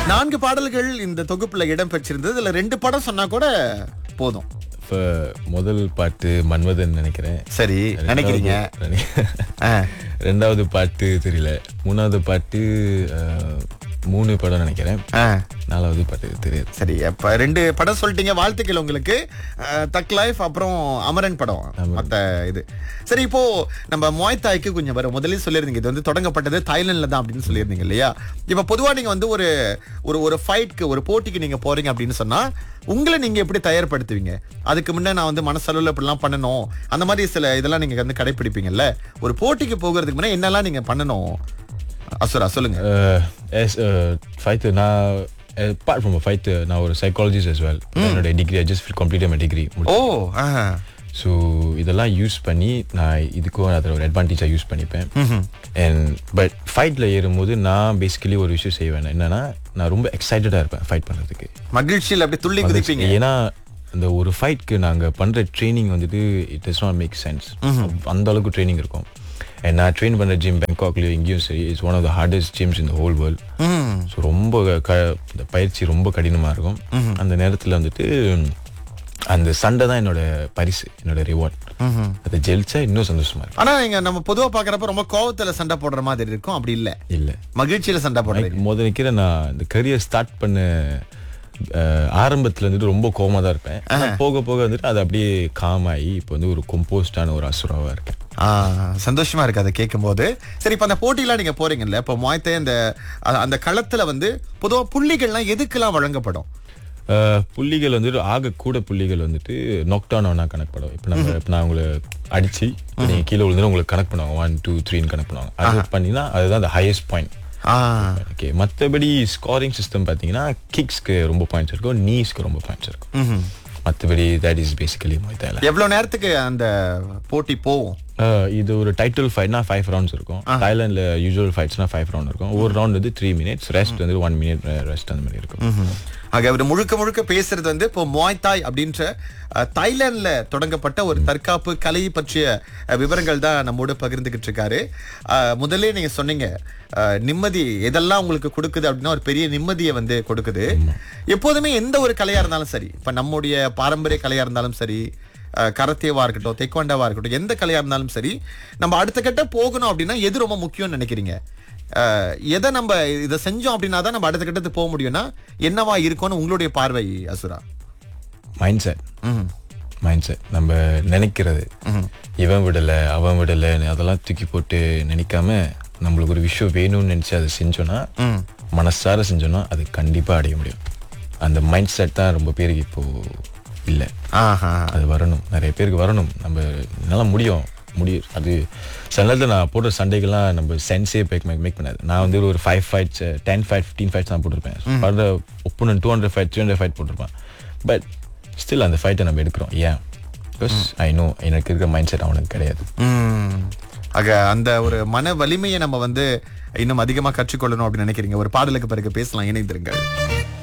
நான்கு பாடல்கள் இந்த தொகுப்புல இடம் பெற்றிருந்தது இதுல ரெண்டு படம் சொன்னா கூட போதும் இப்ப முதல் பாட்டு மன்மதன் நினைக்கிறேன் சரி நினைக்கிறீங்க ரெண்டாவது- ஆ. ரெண்டாவது பாட்டு தெரியல மூணாவது பாட்டு அஹ், மூணு படம் நினைக்கிறேன் ஆ, நாலாவது பாட்டு தெரியாது சரி அப்ப ரெண்டு படம் சொல்லிட்டீங்க வாழ்த்துக்கள் உங்களுக்கு அஹ், தக் லைஃப் அப்புறம் அமரன் படம் மத்த இது சரி இப்போ நம்ம மொய்தாய்க்கு கொஞ்சம் வரும் முதல்ல சொல்லியிருந்தீங்க இது வந்து தொடங்கப்பட்டது தாய்லாந்துல தான் அப்படின்னு சொல்லியிருந்தீங்க இல்லையா இப்ப பொதுவா நீங்க வந்து ஒரு ஒரு ஒரு ஃபைட்க்கு ஒரு போட்டிக்கு நீங்க போறீங்க அப்படின்னு சொன்னா உங்களை நீங்க எப்படி தயார்படுத்துவீங்க அதுக்கு முன்ன நான் வந்து மனசளவுல இப்படிலாம் பண்ணணும் அந்த மாதிரி சில இதெல்லாம் நீங்க வந்து கடைபிடிப்பீங்கல்ல ஒரு போட்டிக்கு போகிறதுக்கு முன்ன என்னெல்லாம் நீங்க பண்ணணும் அசுரா சொல்லுங்க as a fighter நான் apart from a fighter நான் ஒரு psychologist as well என்னோட degree I just completed my degree ஓ ஆ ஸோ இதெல்லாம் யூஸ் பண்ணி நான் இதுக்கும் அதில் ஒரு அட்வான்டேஜாக யூஸ் பண்ணிப்பேன் அண்ட் பட் ஃபைட்டில் ஏறும்போது நான் பேசிக்கலி ஒரு விஷயம் செய்வேன் என்னன்னா நான் ரொம்ப எக்ஸைட்டடாக இருப்பேன் ஃபைட் பண்ணுறதுக்கு மகிழ்ச்சியில் அப்படி துள்ளி குதிப்பீங்க ஏன்னா இந்த ஒரு ஃபைட்க்கு நாங்கள் பண்ணுற ட்ரைனிங் வந்துட்டு it is not make sense அந்த அளவுக்கு ட்ரைனிங் இருக்கும் And நான் ட்ரெயின் பண்ணுற ஜிம் பேங்காக்லேயும் இங்கேயும் சரி it's one of the hardest gyms in whole world so ரொம்ப க இந்த பயிற்சி ரொம்ப கடினமாக இருக்கும் அந்த நேரத்தில் வந்துட்டு அந்த சண்டை தான் என்னோட பரிசு என்னோட ரிவார்ட் அதை ஜெயிச்சா இன்னும் சந்தோஷமா இருக்கும் ஆனா நீங்க நம்ம பொதுவா பாக்குறப்ப ரொம்ப கோவத்துல சண்டை போடுற மாதிரி இருக்கும் அப்படி இல்ல இல்லை மகிழ்ச்சியில சண்டை போடுறீங்க முதல் நிற்கிற நான் இந்த கரியர் ஸ்டார்ட் பண்ண அஹ், ஆரம்பத்துல வந்துட்டு ரொம்ப கோவமா தான் இருப்பேன் ஆனா போக போக வந்துட்டு அது அப்படியே காம் ஆகி இப்போ வந்து ஒரு கொம்போஸ்டான ஒரு அசுராவா இருக்கேன் ஆ, சந்தோஷமா இருக்கு அதை கேட்கும் போது சரி இப்ப அந்த போட்டியெல்லாம் நீங்க போறீங்கல்ல இப்ப மொயத்தை அந்த அ- அந்த களத்துல வந்து பொதுவா புள்ளிகள்லாம் எதுக்கெல்லாம் வழங்கப்படும் அஹ், புள்ளிகள் வந்துட்டு ஆக கூட புள்ளிகள் வந்துட்டு நோக்டான் ஆனா கணக்கு படம் இப்போ நம்ம இப்போ நான் உங்களை அடிச்சு இப்ப நீங்க கீழே விழுந்து உங்களுக்கு கணக்கு பண்ணுவாங்க ஒன் டூ த்ரீன்னு கணக்கு பண்ணுவாங்க அது பண்ணினா அதுதான் அந்த ஹையஸ்ட் பாயிண்ட் ஆ, ஓகே மற்றபடி ஸ்கோரிங் சிஸ்டம் பார்த்தீங்கன்னா கிக்ஸ்க்கு ரொம்ப பாயிண்ட்ஸ் இருக்கும் நீஸ்க்கு ரொம்ப பாயிண்ட்ஸ் இருக்கும் ம்ஹும். மற்றபடி தட் இஸ் பேசிக்கலி மொய்தால எவ்வளவு நேரத்துக்கு அந்த போட்டி போகும் ஆஹ் இது ஒரு டைட்டில் ஃபைட்னா ஃபைவ் ரவுண்ட்ஸ் இருக்கும் தாய்லாந்துல யூஸ்வல் ஃபைட்ஸ்னா ஃபைவ் ரவுண்ட் இருக்கும் ஒரு ரவுண்ட் வந்து த்ரீ மினிட்ஸ் ரெஸ்ட் வந்து ஒன் மினிட் ரெஸ்ட் அந்த மாதிரி இருக்கும் ஆக அவர் முழுக்க முழுக்க பேசுறது வந்து இப்போ மொய்தாய் அப்படின்ற அஹ், தாய்லாந்துல தொடங்கப்பட்ட ஒரு தற்காப்பு கலை பற்றிய அஹ், விவரங்கள் தான் நம்மோட பகிர்ந்துகிட்டு இருக்காரு அஹ், முதல்ல நீங்க சொன்னீங்க அஹ், நிம்மதி எதெல்லாம் உங்களுக்கு கொடுக்குது அப்படின்னா ஒரு பெரிய நிம்மதியை வந்து கொடுக்குது எப்போதுமே எந்த ஒரு கலையா இருந்தாலும் சரி இப்ப நம்முடைய பாரம்பரிய கலையா இருந்தாலும் சரி அஹ், கராத்தேவா இருக்கட்டும் தெக்வாண்டாவா இருக்கட்டும் எந்த கலையா இருந்தாலும் சரி நம்ம அடுத்த கட்ட போகணும் அப்படின்னா எது ரொம்ப முக்கியம்னு நினைக்கிறீங்க அஹ், எதை நம்ம இதை செஞ்சோம் அப்படின்னா தான் நம்ம அடுத்த கட்டத்துக்கு போக முடியும்னா என்னவா இருக்கும்னு உங்களுடைய பார்வை அசுரா மைண்ட் செட் ம் மைண்ட் செட் நம்ம நினைக்கிறது இவன் விடலை அவன் விடலைன்னு அதெல்லாம் தூக்கி போட்டு நினைக்காம நம்மளுக்கு ஒரு விஷயம் வேணும்னு நினைச்சு அதை செஞ்சோன்னா மனசார செஞ்சோன்னா அது கண்டிப்பா அடைய முடியும் அந்த மைண்ட் செட் தான் ரொம்ப பேருக்கு இப்போ இல்லை ஆஹா அது வரணும் நிறைய பேருக்கு வரணும் நம்ம என்னால முடியும் முடியும் அது சில நேரத்தில் நான் போடுற சண்டைகள்லாம் நம்ம சென்ஸே மேக் மேக் பண்ணாது நான் வந்து ஒரு five fights ten fight fifteen fights நான் போட்டிருப்பேன் படுற opponent two hundred fight three hundred fight போட்டிருப்பேன் பட் ஸ்டில் அந்த ஃபைட்டை நம்ம எடுக்கிறோம் ஏன் பிகாஸ் ஐ நோ எனக்கு இருக்கிற மைண்ட் செட் அவனுக்கு கிடையாது ம் ஆக அந்த ஒரு மன வலிமையை நம்ம வந்து இன்னும் அதிகமா கற்றுக்கொள்ளணும் அப்படின்னு நினைக்கிறீங்க ஒரு பாடலுக்கு பிறகு பேசலாம் இணைந்திருங்கள்